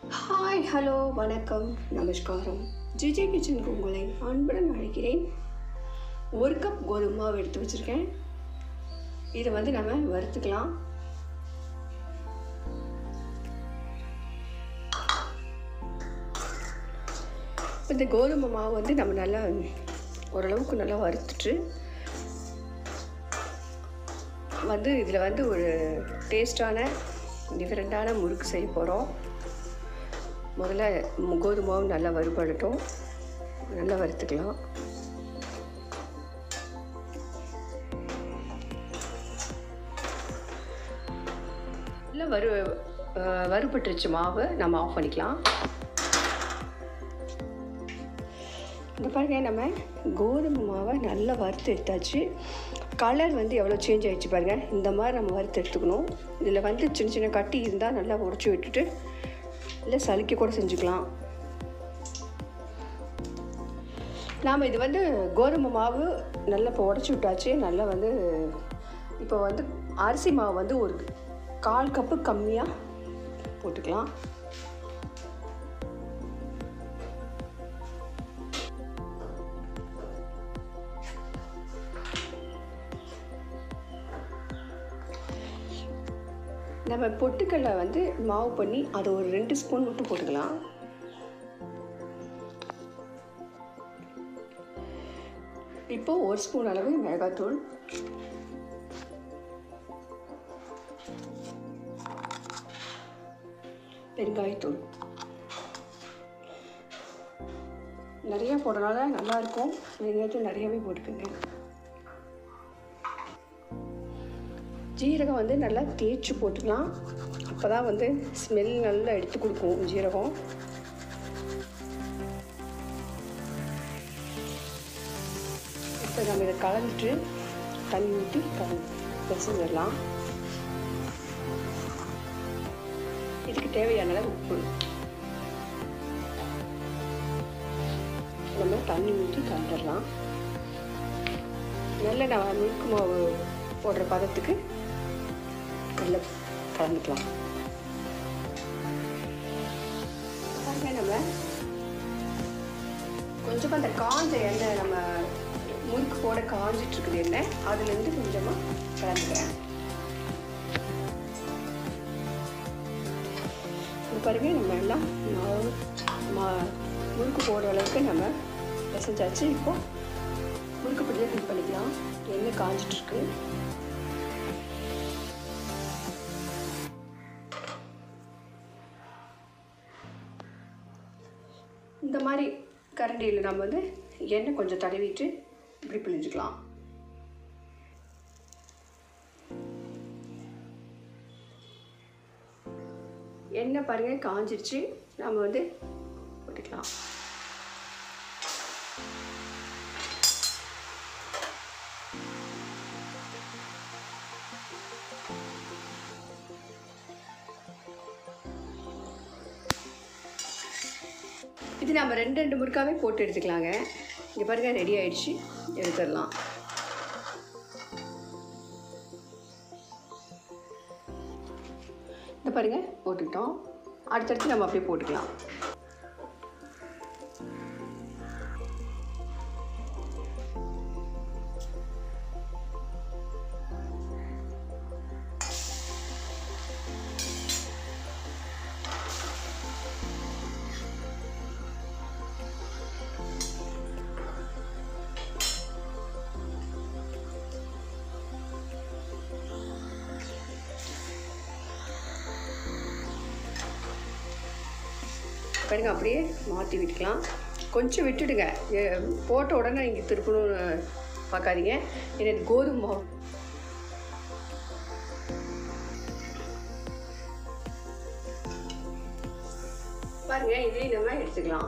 hi hello வணக்கம் நமஸ்காரம் GJ கிச்சனுக்கு உங்களை அன்புடன் அழைக்கிறேன் ஒரு கப் கோதுமை மாவு எடுத்து வச்சுருக்கேன் இதை வந்து நம்ம வறுத்துக்கலாம் இந்த கோதுமை மாவு வந்து நம்ம நல்லா ஓரளவுக்கு நல்லா வறுத்துட்டு வந்து இதில் வந்து ஒரு டேஸ்டான டிஃப்ரெண்ட்டான முறுக்கு செய்ய போகிறோம் முதல்ல மு- கோதுமை மாவு நல்லா வறுபடட்டும் நல்லா வறுத்துக்கலாம் நல்லா வறு அஹ், வறுபட்டுருச்சு மாவு நம்ம ஆஃப் பண்ணிக்கலாம் இந்த பாருங்க நம்ம கோதுமை மாவை நல்லா வறுத்து எடுத்தாச்சு கலர் வந்து எவ்வளோ சேஞ்ச் ஆயிடுச்சு பாருங்கள் இந்த மாதிரி நம்ம வறுத்து எடுத்துக்கணும் இதில் வந்து சின்ன சின்ன கட்டி இருந்தால் நல்லா உடச்சி விட்டுட்டு இல்லை சலிக்க கூட செஞ்சுக்கலாம் நாம் இது வந்து கோதுமை மாவு நல்லா இப்போ உடச்சி விட்டாச்சு நல்லா வந்து இப்போ வந்து அரிசி மாவு வந்து ஒரு கால் கப்பு கம்மியாக போட்டுக்கலாம் நம்ம பொட்டுக்கடலை வந்து மாவு பண்ணி அதை ஒரு ரெண்டு ஸ்பூன் மட்டும் போட்டுக்கலாம் இப்போ ஒரு ஸ்பூன் அளவு மிளகாத்தூள் பெருங்காயத்தூள் நிறையா போடுறதுனால நல்லாயிருக்கும் வெங்காயத்தூள் நிறையவே போட்டுக்கோங்க ஜீரகம் வந்து நல்லா தேய்ச்சி போட்டுக்கலாம் அப்போ தான் வந்து ஸ்மெல் நல்லா எடுத்து கொடுக்கும் ஜீரகம் இப்போ நம்ம இதை கலந்துட்டு தண்ணி ஊற்றி கலந்து பிசைஞ்சிடலாம் இதுக்கு தேவையான அளவு உப்பு நம்ம தண்ணி ஊற்றி கலந்துடலாம் நல்ல நம்ம முறுக்கு மாவு போடுற பதத்துக்கு நல்லா கலந்துக்கலாம் பாருங்க நம்ம கொஞ்சமாக அந்த காஞ்ச எண்ணெய் நம்ம முறுக்கு போட காஞ்சிட்டு இருக்குது எண்ணெய் அதுலேருந்து கொஞ்சமாக கலந்துக்கிறேன் இது பாருங்க நம்ம எல்லாம் மாவு மா முறுக்கு போடுற அளவுக்கு நம்ம பிசைஞ்சாச்சு இப்போ முறுக்கு பிடிச்சா ஃபில் பண்ணிக்கலாம் எண்ணெய் காஞ்சிட்டு இருக்கு இந்த மாதிரி கரண்டியில் நம்ம வந்து எண்ணெய் கொஞ்சம் தடவிட்டு இப்படி பிழிஞ்சுக்கலாம் எண்ணெய் பாருங்க காஞ்சிருச்சு நம்ம வந்து போட்டுக்கலாம் இது நம்ம ரெண்டு ரெண்டு முறுக்காவே போட்டு எடுத்துக்கலாங்க இங்கே பாருங்க ரெடி ஆயிடுச்சு எடுத்துடலாம் இந்த பாருங்க போட்டுக்கிட்டோம் அடுத்தடுத்து நம்ம அப்படியே போட்டுக்கலாம் பாருங்க அப்படியே மாற்றி விட்டுக்கலாம் கொஞ்சம் விட்டுடுங்க எ- போட்ட உடனே நீங்கள் திருப்பணும்னு பார்க்காதீங்க ஏன்னா இது கோதுமை மாவு பாருங்க இதையும் நம்ம எடுத்துக்கலாம்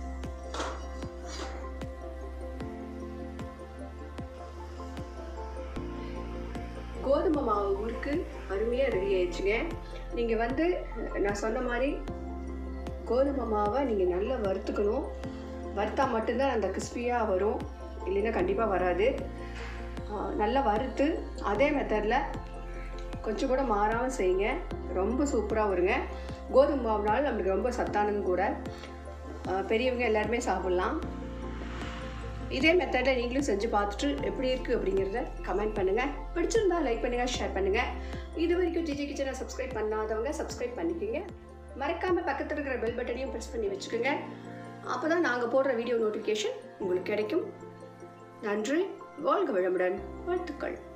கோதுமை மாவு முறுக்கு அருமையாக ரெடி ஆயிடுச்சுங்க நீங்கள் வந்து நான் சொன்ன மாதிரி கோதுமை மாவை நீங்கள் நல்லா வறுத்துக்கணும் வறுத்தா மட்டும்தான் அந்த கிறிஸ்பியாக வரும் இல்லைன்னா கண்டிப்பாக வராது ஆ, நல்லா வறுத்து அதே மெத்தடில் கொஞ்சம் கூட மாறாமல் செய்யுங்க ரொம்ப சூப்பராக வருங்க கோதுமை மாவுனால நம்மளுக்கு ரொம்ப சத்தானது கூட அஹ் பெரியவங்க எல்லாருமே சாப்பிட்லாம் இதே மெத்தடில் நீங்களும் செஞ்சு பார்த்துட்டு எப்படி இருக்குது அப்படிங்கிறத கமெண்ட் பண்ணுங்கள் பிடிச்சிருந்தா லைக் பண்ணுங்கள் ஷேர் பண்ணுங்கள் இது வரைக்கும் ஜிஜி கிச்சனை சப்ஸ்கிரைப் பண்ணாதவங்க சப்ஸ்கிரைப் பண்ணிக்கோங்க மறக்காமல் பக்கத்தில் இருக்கிற பெல் பட்டனையும் ப்ரெஸ் பண்ணி வச்சுக்கோங்க அப்போ தான் நாங்கள் போடுற வீடியோ நோட்டிஃபிகேஷன் உங்களுக்கு கிடைக்கும் நன்றி வாழ்க வளமுடன் வாழ்த்துக்கள்